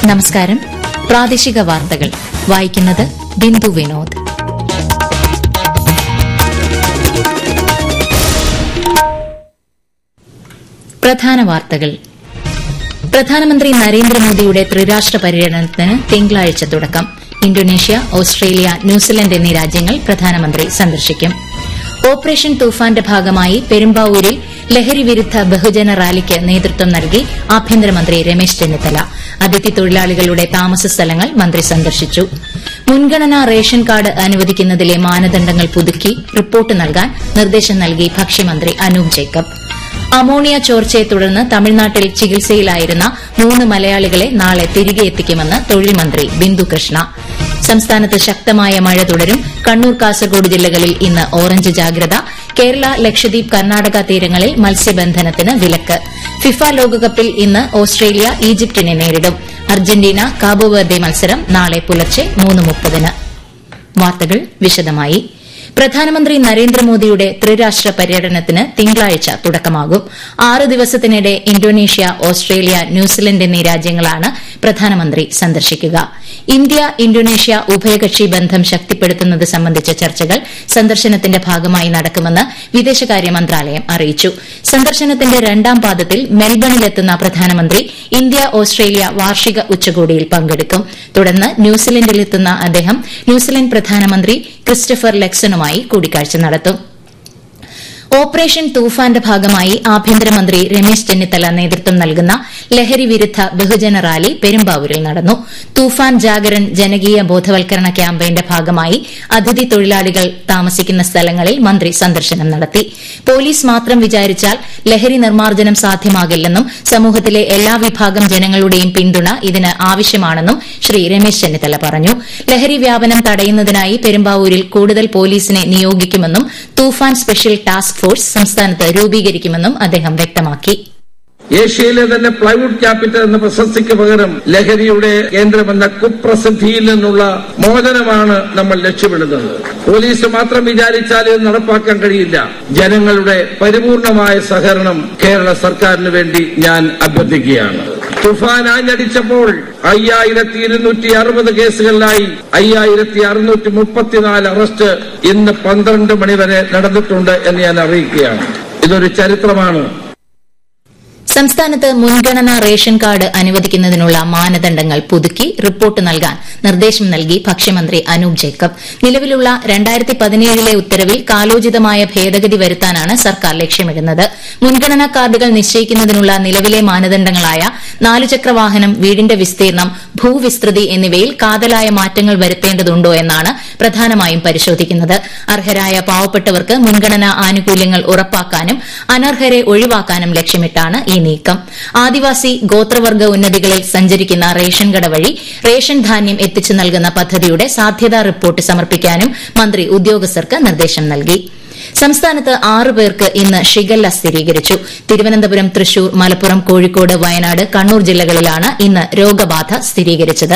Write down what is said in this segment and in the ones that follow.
നമസ്കാരം പ്രാദേശിക വാർത്തകൾ വായിക്കുന്നത് ബിന്ദു വിനോദ് പ്രധാന വാർത്തകൾ പ്രധാനമന്ത്രി നരേന്ദ്രമോദിയുടെ ത്രിരാഷ്ട്ര പര്യടനത്തിന് തിങ്കളാഴ്ച തുടക്കം ഇന്തോനേഷ്യ ഓസ്ട്രേലിയ ന്യൂസിലൻഡ് എന്നീ രാജ്യങ്ങൾ പ്രധാനമന്ത്രി സന്ദർശിക്കും ഓപ്പറേഷൻ തൂഫാന്റെ ഭാഗമായി പെരുമ്പാവൂരിൽ ലഹരി വിരുദ്ധ ബഹുജന റാലിക്ക് നേതൃത്വം നൽകി ആഭ്യന്തരമന്ത്രി രമേശ് ചെന്നിത്തല അതിഥി തൊഴിലാളികളുടെ താമസ സ്ഥലങ്ങൾ മന്ത്രി സന്ദർശിച്ചു മുൻഗണനാ റേഷൻ കാർഡ് അനുവദിക്കുന്നതിലെ മാനദണ്ഡങ്ങൾ പുതുക്കി റിപ്പോർട്ട് നൽകാൻ നിർദ്ദേശം നൽകി ഭക്ഷ്യമന്ത്രി അനൂപ് ജേക്കബ് അമോണിയ ചോർച്ചയെ തുടർന്ന് തമിഴ്നാട്ടിൽ ചികിത്സയിലായിരുന്ന മൂന്ന് മലയാളികളെ നാളെ തിരികെ എത്തിക്കുമെന്ന് തൊഴിൽ മന്ത്രി ബിന്ദു കൃഷ്ണ സംസ്ഥാനത്ത് ശക്തമായ മഴ തുടരും കണ്ണൂർ കാസർഗോഡ് ജില്ലകളിൽ ഇന്ന് ഓറഞ്ച് ജാഗ്രത കേരള ലക്ഷദ്വീപ് കർണാടക തീരങ്ങളിൽ മത്സ്യബന്ധനത്തിന് വിലക്ക് ഫിഫ ലോകകപ്പിൽ ഇന്ന് ഓസ്ട്രേലിയ ഈജിപ്തിനെ നേരിടും അർജന്റീന കാബോവർദെ മത്സരം നാളെ പുലർച്ചെ മൂന്ന് മുപ്പതിന് വാർത്തകൾ വിശദമായി പ്രധാനമന്ത്രി നരേന്ദ്രമോദിയുടെ ത്രിരാഷ്ട്ര പര്യടനത്തിന് തിങ്കളാഴ്ച തുടക്കമാകും ആറ് ദിവസത്തിനിടെ ഇന്തോനേഷ്യ ഓസ്ട്രേലിയ ന്യൂസിലൻഡ് എന്നീ രാജ്യങ്ങളാണ് പ്രധാനമന്ത്രി സന്ദർശിക്കുക ഇന്ത്യ ഇന്തോനേഷ്യ ഉഭയകക്ഷി ബന്ധം ശക്തിപ്പെടുത്തുന്നത് സംബന്ധിച്ച ചർച്ചകൾ സന്ദർശനത്തിന്റെ ഭാഗമായി നടക്കുമെന്ന് വിദേശകാര്യ മന്ത്രാലയം അറിയിച്ചു സന്ദർശനത്തിന്റെ രണ്ടാം പാദത്തിൽ മെൽബണിലെത്തുന്ന പ്രധാനമന്ത്രി ഇന്ത്യ ഓസ്ട്രേലിയ വാർഷിക ഉച്ചകോടിയിൽ പങ്കെടുക്കും തുടർന്ന് ന്യൂസിലൻഡിലെത്തുന്ന അദ്ദേഹം ന്യൂസിലൻഡ് പ്രധാനമന്ത്രി ക്രിസ്റ്റഫർ ലെക്സണുമായി കൂടിക്കാഴ്ച നടത്തും ഓപ്പറേഷൻ തൂഫാന്റെ ഭാഗമായി ആഭ്യന്തരമന്ത്രി രമേശ് ചെന്നിത്തല നേതൃത്വം നൽകുന്ന ലഹരി വിരുദ്ധ ബഹുജന റാലി പെരുമ്പാവൂരിൽ നടന്നു തൂഫാൻ ജാഗരൺ ജനകീയ ബോധവൽക്കരണ ക്യാമ്പയിന്റെ ഭാഗമായി അതിഥി തൊഴിലാളികൾ താമസിക്കുന്ന സ്ഥലങ്ങളിൽ മന്ത്രി സന്ദർശനം നടത്തി പോലീസ് മാത്രം വിചാരിച്ചാൽ ലഹരി നിർമ്മാർജ്ജനം സാധ്യമാകില്ലെന്നും സമൂഹത്തിലെ എല്ലാ വിഭാഗം ജനങ്ങളുടെയും പിന്തുണ ഇതിന് ആവശ്യമാണെന്നും ശ്രീ രമേശ് ചെന്നിത്തല പറഞ്ഞു ലഹരി വ്യാപനം തടയുന്നതിനായി പെരുമ്പാവൂരിൽ കൂടുതൽ പോലീസിനെ നിയോഗിക്കുമെന്നും തൂഫാൻ സ്പെഷ്യൽ ടാസ്ക് ഫോഴ്സ് സംസ്ഥാനത്ത് രൂപീകരിക്കുമെന്നും അദ്ദേഹം വ്യക്തമാക്കി ഏഷ്യയിലെ തന്നെ പ്ലൈവുഡ് ക്യാപിറ്റൽ എന്ന പ്രശസ്തിക്ക് പകരം ലഹരിയുടെ കേന്ദ്രമെന്ന കുപ്രസിദ്ധിയിൽ നിന്നുള്ള മോചനമാണ് നമ്മൾ ലക്ഷ്യമിടുന്നത് പോലീസ് മാത്രം വിചാരിച്ചാൽ ഇത് നടപ്പാക്കാൻ കഴിയില്ല ജനങ്ങളുടെ പരിപൂർണമായ സഹകരണം കേരള സർക്കാരിന് വേണ്ടി ഞാൻ അഭ്യർത്ഥിക്കുകയാണ് തുഫാൻ ആഞ്ഞടിച്ചപ്പോൾ അയ്യായിരത്തി ഇരുന്നൂറ്റി അറുപത് കേസുകളിലായി അയ്യായിരത്തി അറുന്നൂറ്റി മുപ്പത്തിനാല് അറസ്റ്റ് ഇന്ന് പന്ത്രണ്ട് മണിവരെ നടന്നിട്ടുണ്ട് എന്ന് ഞാൻ അറിയിക്കുകയാണ് ഇതൊരു ചരിത്രമാണ് സംസ്ഥാനത്ത് മുൻഗണനാ റേഷൻ കാർഡ് അനുവദിക്കുന്നതിനുള്ള മാനദണ്ഡങ്ങൾ പുതുക്കി റിപ്പോർട്ട് നൽകാൻ നിർദ്ദേശം നൽകി ഭക്ഷ്യമന്ത്രി അനൂപ് ജേക്കബ് നിലവിലുള്ള രണ്ടായിരത്തി പതിനേഴിലെ ഉത്തരവിൽ കാലോചിതമായ ഭേദഗതി വരുത്താനാണ് സർക്കാർ ലക്ഷ്യമിടുന്നത് മുൻഗണനാ കാർഡുകൾ നിശ്ചയിക്കുന്നതിനുള്ള നിലവിലെ മാനദണ്ഡങ്ങളായ നാലുചക്ര വാഹനം വീടിന്റെ വിസ്തീർണം ഭൂവിസ്തൃതി എന്നിവയിൽ കാതലായ മാറ്റങ്ങൾ വരുത്തേണ്ടതുണ്ടോ എന്നാണ് പ്രധാനമായും പരിശോധിക്കുന്നത് അർഹരായ പാവപ്പെട്ടവർക്ക് മുൻഗണനാ ആനുകൂല്യങ്ങൾ ഉറപ്പാക്കാനും അനർഹരെ ഒഴിവാക്കാനും ലക്ഷ്യമിട്ടാണ് ഈ നീക്കം ആദിവാസി ഗോത്രവർഗ ഉന്നതികളിൽ സഞ്ചരിക്കുന്ന റേഷൻ കട വഴി റേഷൻ ധാന്യം എത്തിച്ചു നൽകുന്ന പദ്ധതിയുടെ സാധ്യതാ റിപ്പോർട്ട് സമർപ്പിക്കാനും മന്ത്രി ഉദ്യോഗസ്ഥർക്ക് നിർദ്ദേശം നൽകി സംസ്ഥാനത്ത് ആറ് പേർക്ക് ഇന്ന് ഷിഗല്ല സ്ഥിരീകരിച്ചു തിരുവനന്തപുരം തൃശൂർ മലപ്പുറം കോഴിക്കോട് വയനാട് കണ്ണൂർ ജില്ലകളിലാണ് ഇന്ന് രോഗബാധ സ്ഥിരീകരിച്ചത്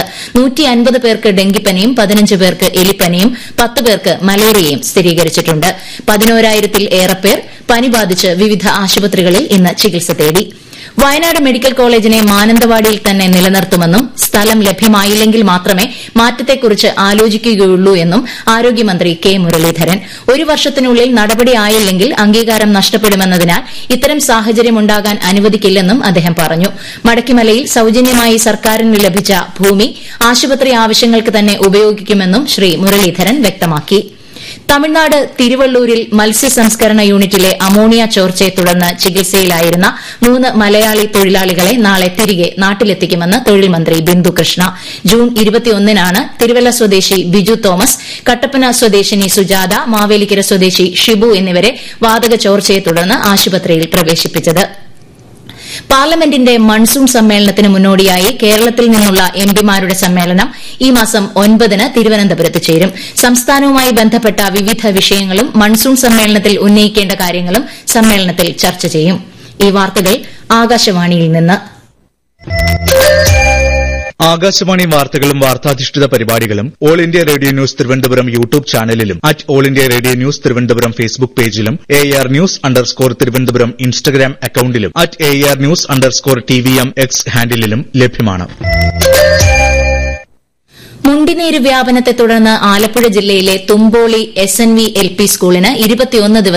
പേർക്ക് ഡെങ്കിപ്പനിയും പതിനഞ്ച് പേർക്ക് എലിപ്പനിയും പത്ത് പേർക്ക് മലേറിയയും സ്ഥിരീകരിച്ചിട്ടുണ്ട് പതിനോരായിരത്തിൽ ഏറെ പേർ പനി ബാധിച്ച് വിവിധ ആശുപത്രികളിൽ ഇന്ന് ചികിത്സ തേടി വയനാട് മെഡിക്കൽ കോളേജിനെ മാനന്തവാടിയിൽ തന്നെ നിലനിർത്തുമെന്നും സ്ഥലം ലഭ്യമായില്ലെങ്കിൽ മാത്രമേ മാറ്റത്തെക്കുറിച്ച് ആലോചിക്കുകയുള്ളൂ എന്നും ആരോഗ്യമന്ത്രി കെ മുരളീധരൻ ഒരു വർഷത്തിനുള്ളിൽ നടപടിയായില്ലെങ്കിൽ അംഗീകാരം നഷ്ടപ്പെടുമെന്നതിനാൽ ഇത്തരം സാഹചര്യമുണ്ടാകാൻ അനുവദിക്കില്ലെന്നും അദ്ദേഹം പറഞ്ഞു മടക്കിമലയിൽ സൌജന്യമായി സർക്കാരിന് ലഭിച്ച ഭൂമി ആശുപത്രി ആവശ്യങ്ങൾക്ക് തന്നെ ഉപയോഗിക്കുമെന്നും ശ്രീ മുരളീധരൻ വ്യക്തമാക്കി തമിഴ്നാട് തിരുവള്ളൂരിൽ മത്സ്യ സംസ്കരണ യൂണിറ്റിലെ അമോണിയ ചോർച്ചയെ തുടർന്ന് ചികിത്സയിലായിരുന്ന മൂന്ന് മലയാളി തൊഴിലാളികളെ നാളെ തിരികെ നാട്ടിലെത്തിക്കുമെന്ന് തൊഴിൽ മന്ത്രി ബിന്ദു കൃഷ്ണ ജൂൺ ഇരുപത്തിയൊന്നിനാണ് തിരുവല്ല സ്വദേശി ബിജു തോമസ് കട്ടപ്പന സ്വദേശിനി സുജാത മാവേലിക്കര സ്വദേശി ഷിബു എന്നിവരെ വാതക ചോർച്ചയെ തുടർന്ന് ആശുപത്രിയിൽ പ്രവേശിപ്പിച്ചത് പാർലമെന്റിന്റെ മൺസൂൺ സമ്മേളനത്തിന് മുന്നോടിയായി കേരളത്തിൽ നിന്നുള്ള എംപിമാരുടെ സമ്മേളനം ഈ മാസം ഒൻപതിന് തിരുവനന്തപുരത്ത് ചേരും സംസ്ഥാനവുമായി ബന്ധപ്പെട്ട വിവിധ വിഷയങ്ങളും മൺസൂൺ സമ്മേളനത്തിൽ ഉന്നയിക്കേണ്ട കാര്യങ്ങളും സമ്മേളനത്തിൽ ചർച്ച ചെയ്യും ഈ വാർത്തകൾ ആകാശവാണിയിൽ നിന്ന് ആകാശവാണി വാർത്തകളും വാർത്താധിഷ്ഠിത പരിപാടികളും all India radio news Thiruvananthapuram YouTube ചാനലിലും at all India radio news Thiruvananthapuram Facebook പേജിലും A R news underscore Thiruvananthapuram Instagram അക്കൌണ്ടിലും at A R news underscore T V M X ഹാൻഡിലും ലഭ്യമാണ് മുണ്ടിനീര് വ്യാപനത്തെ തുടർന്ന് ആലപ്പുഴ ജില്ലയിലെ Thumpoly S N V L P സ്കൂളിന് ഇരുപത്തിയൊന്ന് ദിവസം